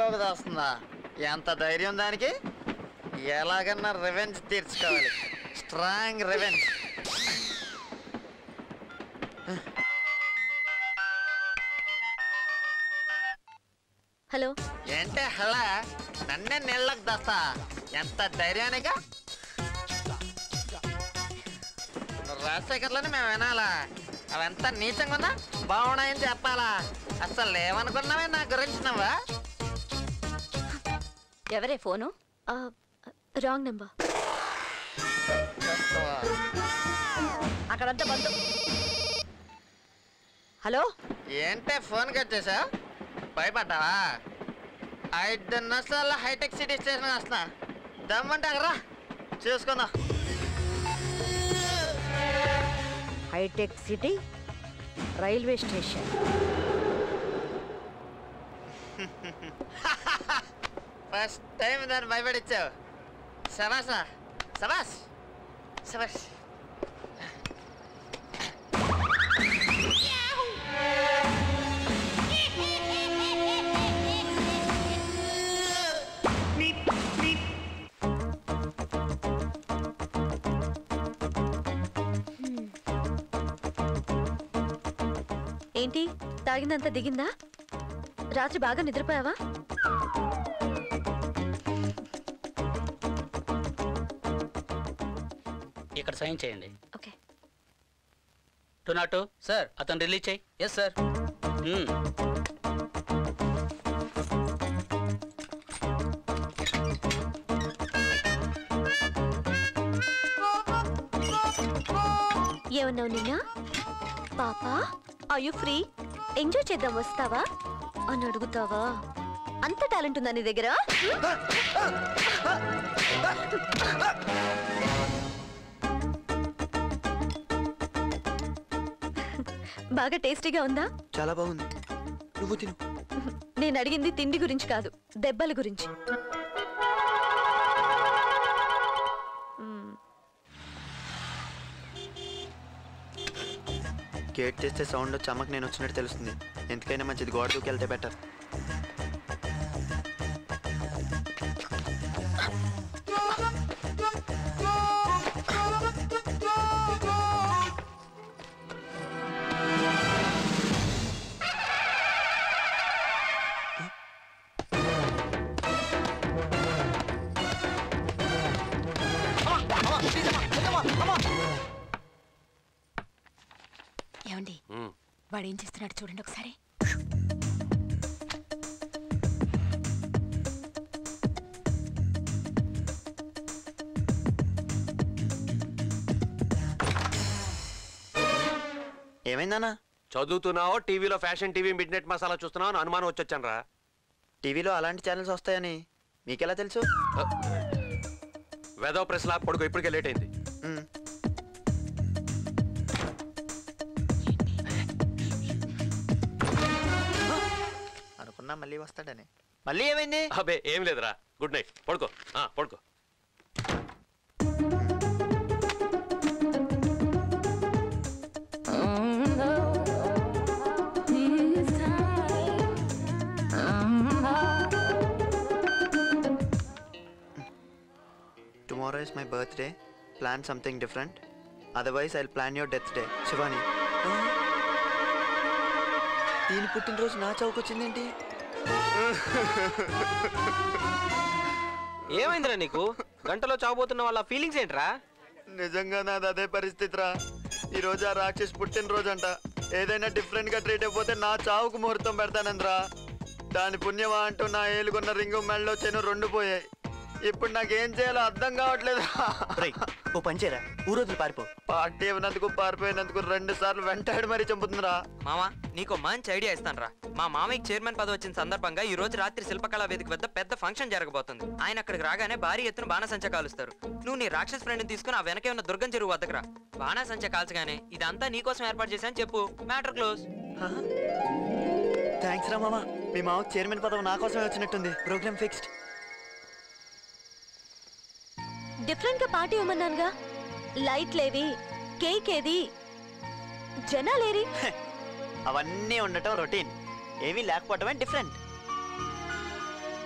ఒళ్ళోకి దాస్తుందా ఎంత ధైర్యం దానికి ఎలాగన్నా రివెంజ్ తీర్చుకోవాలి స్ట్రాంగ్ రివెంజ్ హలో ఏంటే హలా నన్నే నీళ్ళకి దస్తా ఎంత ధైర్యానిగా రాజశేఖర్లోనే మేము వినాలా అవంతా నీచంగా ఉందా బాగున్నాయని చెప్పాలా అసలు లేవనుకున్నావే నా గురించి నువ్వా ఎవరే ఫోను రాంగ్ నెంబర్ అక్కడంతా బంధు హలో ఏంటే ఫోన్ కట్ చేసా భయపడ్డావా ఐదు నిమిషాల హైటెక్ సిటీ స్టేషన్ వస్తున్నా దమ్మంటే అక్కడ చూసుకుందాం hitech city railway station first time దాన్ని భయపడిచ్చావు సబాసా సబాస్ సబాస్ ఏంటి తాగిందంతా దిగిందా రాత్రి బాగా నిద్రపోయావా ఇక్కడ సైన్ చేయండి okay two not two sir అతను రిలీజ్ చేయి ఎస్ సార్ ఏమన్నావు నిన్న పాపా are you ఫ్రీ ఎంజాయ్ చేద్దాం వస్తావా అని అడుగుతావా అంత టాలెంట్ ఉందా నీ దగ్గర బాగా టేస్టీగా ఉందా చాలా బాగుంది నువ్వు తిను నేను అడిగింది తిండి గురించి కాదు దెబ్బల గురించి మ్మ్. గేట్ చేస్తే సౌండ్ చమ్మక్ నేను వచ్చినట్టు తెలుస్తుంది ఎందుకైనా మంచిది గోడ దూకి వెళ్తే బెటర్ ఏమండి వాడు ఏం చేస్తున్నాడు చూడండి ఒకసారి ఏమైందన్నా చదువుతున్నావో టీవీలో fashion TV midnight masala చూస్తున్నావు అని అనుమానం వచ్చొచ్చాను రా టీవీలో అలాంటి ఛానల్స్ వస్తాయని మీకెలా తెలుసు వెదవ ప్రశ్న పడుకో ఇప్పటికే లేట్ అయింది మ్, అనుకున్నా మళ్ళీ వస్తాడని మళ్ళీ ఏమైంది అబే ఏం లేదురా గుడ్ నైట్ పడుకో ఆ, పడుకో tomorrow is my birthday plan something different otherwise I plan your death day Shivani దీని పుట్టినరోజు నా చౌకొచ్చిందేంటి ఏమైందిరా నీకు గంటలో చావబోతున్న వాళ్ళ ఫీలింగ్స్ ఏంట్రా నిజంగా నాది అదే పరిస్థితి రా ఈ రోజు ఆ రాక్షస్ పుట్టినరోజు అంట ఏదైనా డిఫరెంట్ గా ట్రీట్ అయిపోతే నా చావుకు ముహూర్తం పెడతానంద్రా దాని పుణ్యమా అంటూ నా ఏలుగున్న రింగు మెళ్ళలో చెను రెండు పోయాయి ఇప్పుడు నాకేం చేయాలో అర్థం కావట్లేదు ఓ పంచేరా ఊరోజులు పారిపో పార్టీ ఇవ్వనందుకు పారిపోయినందుకు రెండు సార్లు వెంటాడి మరీ చంపుతుందిరా మామా నీకు మంచి ఐడియా ఇస్తానురా మా మామయ్యకి చైర్మన్ పదవి వచ్చిన సందర్భంగా ఈ రోజు రాత్రి శిల్పకళా వేదిక వద్ద పెద్ద ఫంక్షన్ జరగబోతుంది ఆయన అక్కడికి రాగానే భారీ ఎత్తున బాణసంచ కాలుస్తారు నువ్వు నీ రాక్షస్ ఫ్రెండ్ తీసుకుని ఆ వెనకే ఉన్న దుర్గం చెరువు వద్దకు రా బాణసంచ కాల్చగానే ఇదంతా నీకోసం ఏర్పాటు చేశాను చెప్పు మ్యాటర్ క్లోజ్ థ్యాంక్స్ రా మామ మీ మామ చైర్మన్ పదవి నా కోసమే వచ్చినట్టుంది ప్రోగ్రామ్ ఫిక్స్డ్ డిఫరెంట్ గా పార్టీ ఇవ్వమన్నానుగా లైట్ లేవి కేక్ ఏది జనాలేరి అవన్నీ ఉండటం రొటీన్ ఏమీ లేకపోవటమే డిఫరెంట్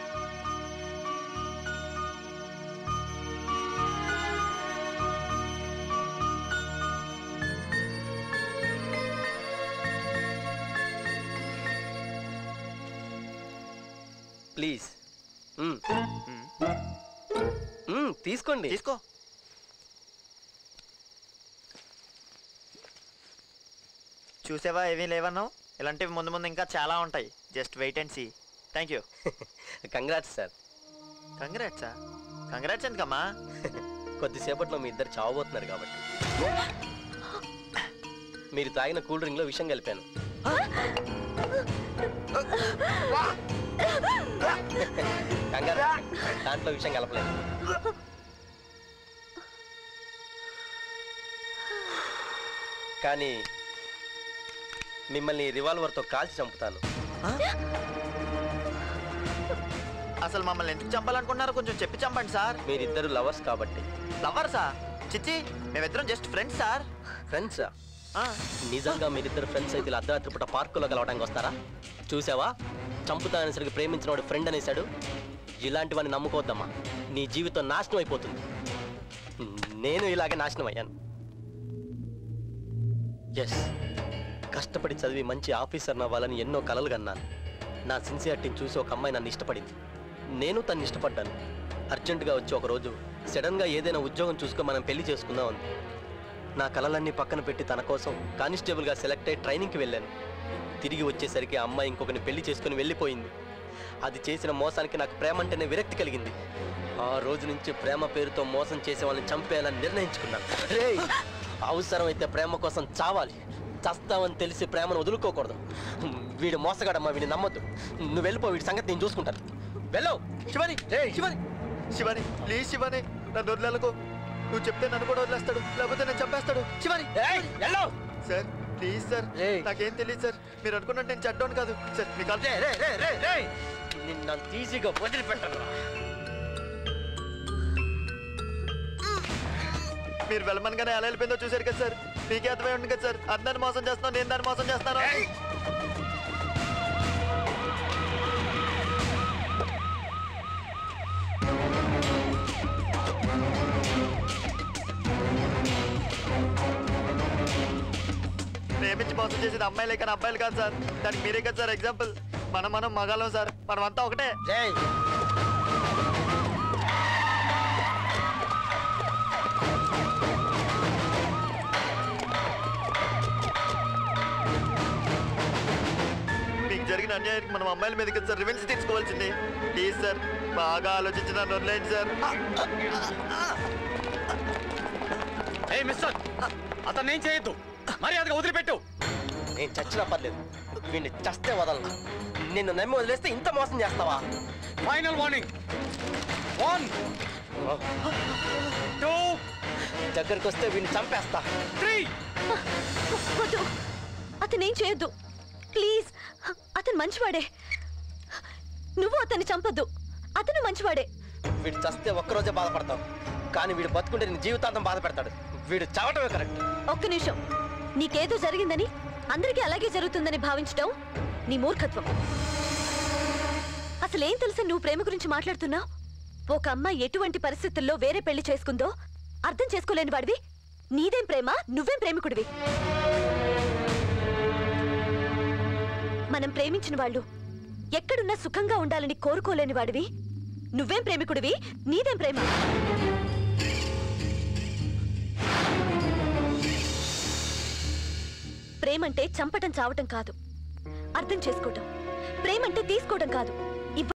ప్లీజ్ మ్మ్. మ్మ్, తీసుకోండి తీసుకో చూసావా ఏమీ లేవన్నావు ఇలాంటివి ముందు ముందు ఇంకా చాలా ఉంటాయి just wait and see thank you congrats sir కంగ్రాట్సా కంగ్రాట్స్ ఎందుకమ్మా కొద్దిసేపట్లో మీ ఇద్దరు చావబోతున్నారు కాబట్టి మీరు తాగిన కూల్ డ్రింక్ లో విషం కలిపాను కంగారు పడకండి. దాంట్లో విషం కలపలేదు కానీ మిమ్మల్ని రివాల్వర్తో కాల్చి చంపుతాను అసలు మమ్మల్ని ఎందుకు చంపాలనుకున్నారో కొంచెం చెప్పి చంపండి సార్ మీరిద్దరు లవర్స్ కాబట్టి లవర్సా చిచ్చి మేమిద్దరం జస్ట్ ఫ్రెండ్స్ సార్ ఫ్రెండ్సా ఆ, నిజంగా మీరిద్దరు ఫ్రెండ్స్ అయితే ఇలా అర్ధరాత్రి పూట పార్కులో కలవడానికి వస్తారా చూసావా చంపుతానని సరిగ్గా ప్రేమించిన వాడు ఫ్రెండ్ అనేసాడు ఇలాంటివన్నీ నమ్ముకోవద్దమ్మా నీ జీవితం నాశనం అయిపోతుంది నేను ఇలాగే నాశనం అయ్యాను ఎస్ కష్టపడి చదివి మంచి ఆఫీసర్ అవ్వాలని ఎన్నో కలలు కన్నాను నా సిన్సియారిటీని చూసి ఒక అమ్మాయి నన్ను ఇష్టపడింది నేను తన్ని ఇష్టపడ్డాను అర్జెంటుగా వచ్చి ఒక రోజు సడన్గా ఏదైనా ఉద్యోగం చూసుకొని మనం పెళ్లి చేసుకుందాం అంది నా కలలన్నీ పక్కన పెట్టి తన కోసం కానిస్టేబుల్గా సెలెక్ట్ అయ్యి ట్రైనింగ్కి వెళ్ళాను తిరిగి వచ్చేసరికి ఆ అమ్మాయి ఇంకొకరిని పెళ్లి చేసుకుని వెళ్ళిపోయింది అది చేసిన మోసానికి నాకు ప్రేమ అంటేనే విరక్తి కలిగింది ఆ రోజు నుంచి ప్రేమ పేరుతో మోసం చేసే వాళ్ళని చంపేయాలని నిర్ణయించుకున్నాను రే అవసరమైతే ప్రేమ కోసం చావాలి చస్తావని తెలిసి ప్రేమను వదులుకోకూడదు వీడు మోసగాడమ్మా వీడిని నమ్మొద్దు నువ్వు వెళ్ళిపో వీడి సంగతి నేను చూసుకుంటాను వెళ్ళవు శివని రే శివని శివాని ప్లీజ్ శివాని నన్ను వదిలేలకు నువ్వు చెప్తే నన్ను కూడా వదిలేస్తాడు లేకపోతే నేను చంపేస్తాడు శివాని ఏయ్, వెళ్ళవు సార్ ప్లీజ్ సార్ ఏయ్. నాకేం తెలియదు సార్ మీరు అనుకున్నట్టు నేను చెడ్డోను కాదు సార్ మీ కాల్ రే రే రే రే రే నిన్ను ఈజీగా వదిలిపెట్టను మీరు వెళ్ళమనగానే ఎలా వెళ్ళిపోయిందో చూశారు కదా సార్ మీకే అర్థమై ఉంటుంది కదా సార్ అందరిని మోసం చేస్తున్నాను నేను దాన్ని మోసం చేస్తాను ప్రేమించి మోసం చేసేది అమ్మాయిలే కానీ అబ్బాయిలు కాదు సార్ దానికి మీరే కదా సార్ ఎగ్జాంపుల్ మనం మనం మగాలం సార్ మనం అంతా ఒకటే రేయ్ మీకు జరిగిన అన్యాయానికి మనం అమ్మాయిల మీద కదా సార్ రివెన్స్ తీసుకోవాల్సింది ప్లీజ్ సార్ బాగా ఆలోచించి నన్ను వదిలేయండి సార్ ఏ మిస్టర్ అతన్ని ఏం చేయొద్దు మర్యాదగా వదిలిపెట్టు నేను చచ్చినా పర్లేదు వీడిని చస్తే వదలను నిన్ను నమ్మి వదిలేస్తే ఇంత మోసం చేస్తావా ఫైనల్ వార్నింగ్ వన్ టూ దగ్గరికి వస్తే వీడిని చంపేస్తా త్రీ వద్దు అతనేం చేయొద్దు ప్లీజ్ అతను మంచివాడే నువ్వు అతన్ని చంపొద్దు అతను మంచివాడే వీడు చస్తే ఒక్కరోజే బాధపడతావు కానీ వీడు బతుకుంటే నేను జీవితాంతం బాధ పెడతాడు వీడు చావటమే కరెక్ట్ ఒక్క నిమిషం నీకేదో జరిగిందని అందరికీ అలాగే జరుగుతుందని భావించడం నీ మూర్ఖత్వం అసలేం తెలుసు నువ్వు ప్రేమ గురించి మాట్లాడుతున్నావు ఒక అమ్మాయి ఎటువంటి పరిస్థితుల్లో వేరే పెళ్లి చేసుకుందో అర్థం చేసుకోలేని వాడివి నీదేం ప్రేమ నువ్వేం ప్రేమికుడివి మనం ప్రేమించిన వాళ్ళు ఎక్కడున్నా సుఖంగా ఉండాలని కోరుకోలేని వాడివి నువ్వేం ప్రేమికుడివి నీదేం ప్రేమ ప్రేమంటే చంపటం చావటం కాదు అర్థం చేసుకోవటం ప్రేమంటే తీసుకోవడం కాదు